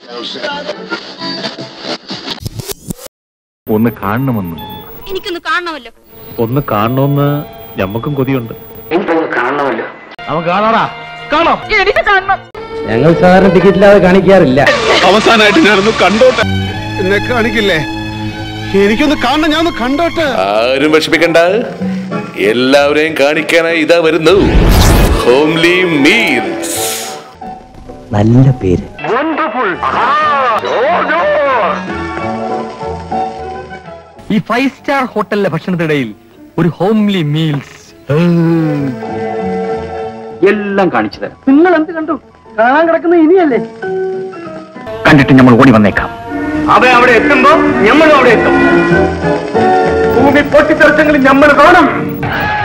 ഒന്ന് കാണണമെന്ന് എനിക്കൊന്ന് കാണണമല്ലോ ഒന്ന് കാണണമെന്ന് ഞമ്മക്കും കൊതിയുണ്ട് അവൻ കാണാടാ കാണോ എനിക്ക് കാണണം ഞങ്ങൾ സാധാരണ ടിക്കറ്റ് ഇല്ലാതെ കാണിക്കാറില്ല അവസാനമായിട്ട് ഞാനൊന്ന് കണ്ടോട്ടെ എന്നെ കാണിക്കില്ലേ എനിക്കൊന്ന് കാണണം ഞാൻ ഒന്ന് കണ്ടോട്ടെ ആരും വിഷമിക്കണ്ട എല്ലാവരെയും കാണിക്കാനായി ഇതാ വരുന്നു ഹോംലി മീൽസ് നല്ല പേര് ഈ ഫൈവ് സ്റ്റാർ ഹോട്ടലിലെ ഭക്ഷണത്തിനിടയിൽ ഒരു ഹോംലി മീൽസ് എല്ലാം കാണിച്ചു തരാം നിങ്ങൾ എന്ത് കണ്ടു കാണാൻ കിടക്കുന്നത് ഇനിയല്ലേ കണ്ടിട്ട് നമ്മൾ ഓടി വന്നേക്കാം അവ അവിടെ എത്തുമ്പോ ഞമ്മളും അവിടെ എത്തും ഭൂമി പൊട്ടിത്തെറിച്ചെങ്കിലും ഞമ്മൾ കാണും